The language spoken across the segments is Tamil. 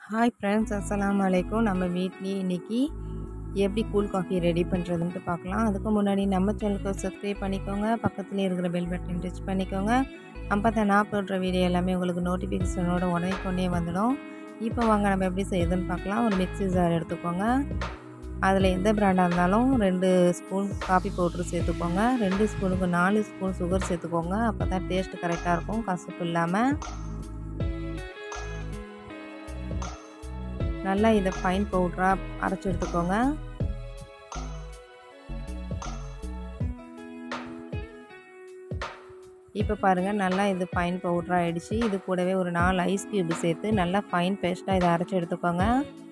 ஹாய் ஃப்ரெண்ட்ஸ் அஸ்ஸலாமு அலைக்கும் நம்ம வீட்லேயே இன்றைக்கி எப்படி கூல் காஃபி ரெடி பண்ணுறதுன்ட்டு பார்க்கலாம் அதுக்கு முன்னாடி நம்ம சேனலுக்கு சப்ஸ்கிரைப் பண்ணிக்கோங்க பக்கத்துலேயே இருக்கிற பெல் பட்டன் டச் பண்ணிக்கோங்க அப்போ தான் நான் போடுற வீடியோ எல்லாமே உங்களுக்கு நோட்டிஃபிகேஷனோட உடனே கொண்டே வந்துடும் இப்போ வாங்க நம்ம எப்படி செய்யுதுன்னு பார்க்கலாம் ஒரு மிக்ஸி ஜார் எடுத்துக்கோங்க அதில் எந்த பிராண்டாக இருந்தாலும் ரெண்டு ஸ்பூன் காஃபி பவுட்ரு சேர்த்துக்கோங்க ரெண்டு ஸ்பூனுக்கு நாலு ஸ்பூன் சுகர் சேர்த்துக்கோங்க அப்போ தான் டேஸ்ட்டு கரெக்டாக இருக்கும் கசப்பு இல்லாமல் நல்லா இதை ஃபைன் பவுட்ராக அரைச்சி எடுத்துக்கோங்க இப்போ பாருங்கள் நல்லா இது ஃபைன் பவுட்ராக ஆகிடுச்சு இது கூடவே ஒரு நாலு ஐஸ் க்யூப் சேர்த்து நல்லா ஃபைன் பேஸ்ட்டாக இதை அரைச்சி எடுத்துக்கோங்க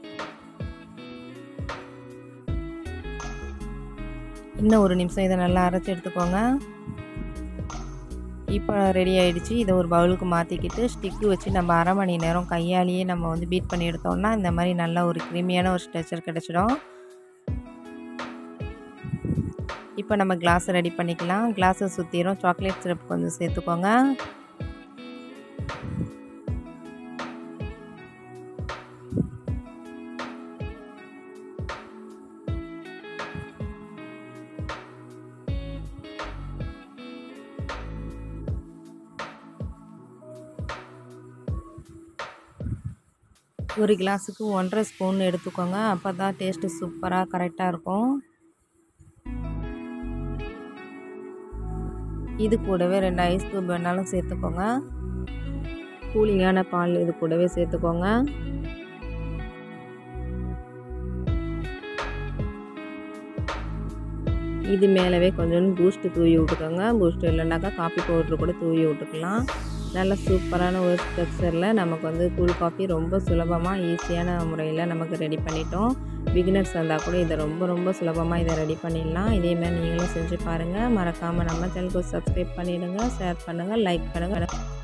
இன்னும் ஒரு நிமிஷம் இதை நல்லா அரைச்சி எடுத்துக்கோங்க இப்போ ரெடி ஆகிடுச்சு இதை ஒரு பவுலுக்கு மாற்றிக்கிட்டு ஸ்டிக்கு வச்சு நம்ம அரை மணி நேரம் கையாலேயே நம்ம வந்து பீட் பண்ணி எடுத்தோம்னா இந்த மாதிரி நல்ல ஒரு கிருமியான ஒரு ஸ்ட்ரெச்சர் கிடச்சிடும் இப்போ நம்ம கிளாஸை ரெடி பண்ணிக்கலாம் கிளாஸை சுற்றிடும் சாக்லேட் சிரப் கொஞ்சம் சேர்த்துக்கோங்க ஒரு கிளாஸுக்கு ஒன்றரை ஸ்பூன் எடுத்துக்கோங்க அப்போ தான் டேஸ்ட்டு சூப்பராக கரெக்டாக இருக்கும் இது கூடவே ரெண்டு ஐஸ் க்யூப் வேணாலும் சேர்த்துக்கோங்க கூலிங்கான பால் இது கூடவே சேர்த்துக்கோங்க இது மேலவே கொஞ்சம் பூஸ்ட்டு தூவி விட்டுக்கோங்க பூஸ்ட்டு இல்லைனாக்கா காஃபி பவுட்ரு கூட தூவி விட்டுக்கலாம் நல்ல சூப்பரான ஒரு ஸ்ட்ரக்சரில் நமக்கு வந்து கூல் காஃபி ரொம்ப சுலபமாக ஈஸியான முறையில் நமக்கு ரெடி பண்ணிட்டோம் பிகினர்ஸ் இருந்தால் கூட இதை ரொம்ப ரொம்ப சுலபமாக இதை ரெடி பண்ணிடலாம் இதேமாதிரி நீங்களும் செஞ்சு பாருங்கள் மறக்காமல் நம்ம சேனலுக்கு சப்ஸ்கிரைப் பண்ணிவிடுங்க ஷேர் பண்ணுங்கள் லைக் பண்ணுங்கள்